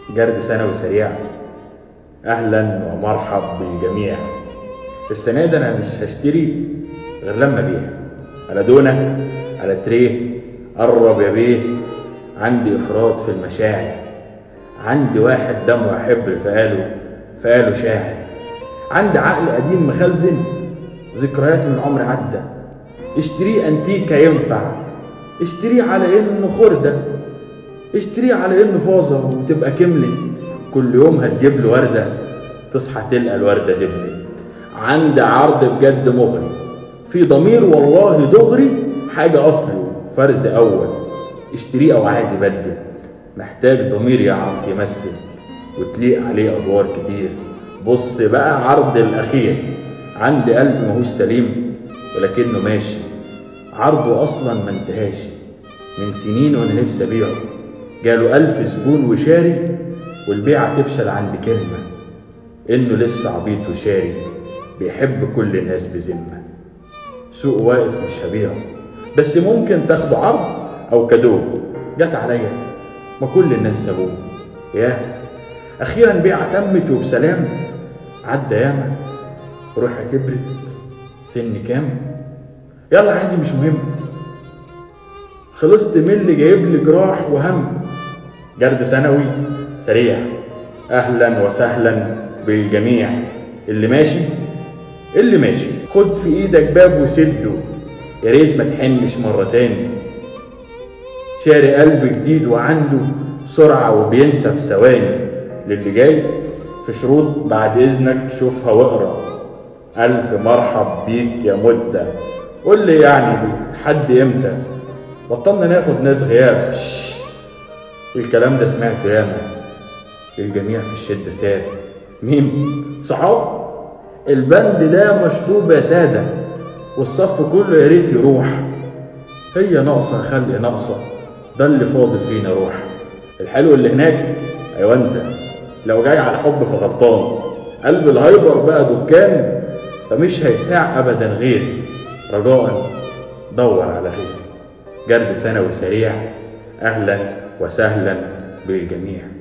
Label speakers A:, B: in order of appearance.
A: جرد ثانوي سريع اهلا ومرحب بالجميع السنه دي انا مش هشتري غير لما ابيع على دونه على تريه قرب يا بيه عندي افراط في المشاعر عندي واحد دمه يحب فقاله فقاله شاعر عندي عقل قديم مخزن ذكريات من عمر عدى اشتريه انتيكا ينفع اشتريه على انه خردة اشتريه على انه فازة وتبقى كملت كل يوم هتجيب له وردة تصحى تلقى الوردة دبلت عندي عرض بجد مغري في ضمير والله دغري حاجة أصلي فرز أول اشتريه أو عادي بدل محتاج ضمير يعرف يمثل وتليق عليه أدوار كتير بص بقى عرض الأخير عندي قلب ماهوش سليم ولكنه ماشي عرضه أصلا ما انتهاش من سنين وأنا نفسي أبيعه جاله ألف زبون وشاري والبيعة تفشل عند كلمة إنه لسه عبيط وشاري بيحب كل الناس بذمة سوق واقف مش هبيعه بس ممكن تاخده عرض أو كادو جت عليا ما كل الناس سابوه ياه أخيرا بيعة تمت وبسلام عدى ياما روحي كبرت سني كام يلا عادي مش مهم خلصت من اللي جايب لي جراح وهم جرد ثانوي سريع اهلا وسهلا بالجميع اللي ماشي اللي ماشي خد في ايدك باب وسده يا ريت ما تحنش مره تاني شاري قلب جديد وعنده سرعه وبينسى في ثواني للي جاي في شروط بعد اذنك شوفها واقرا الف مرحب بيك يا مده قول لي يعني لحد امتى بطلنا ناخد ناس غياب شش. الكلام ده سمعته ياما الجميع في الشدة ساد مين صحاب البند ده مشطوب يا سادة والصف كله يا ريت يروح هي ناقصة خلق ناقصة ده اللي فاضل فينا روح الحلو اللي هناك ايوه انت لو جاي على حب فغلطان قلب الهايبر بقى دكان فمش هيساع ابدا غيري رجاء دور على غيري جرد ثانوي سريع اهلا وسهلا بالجميع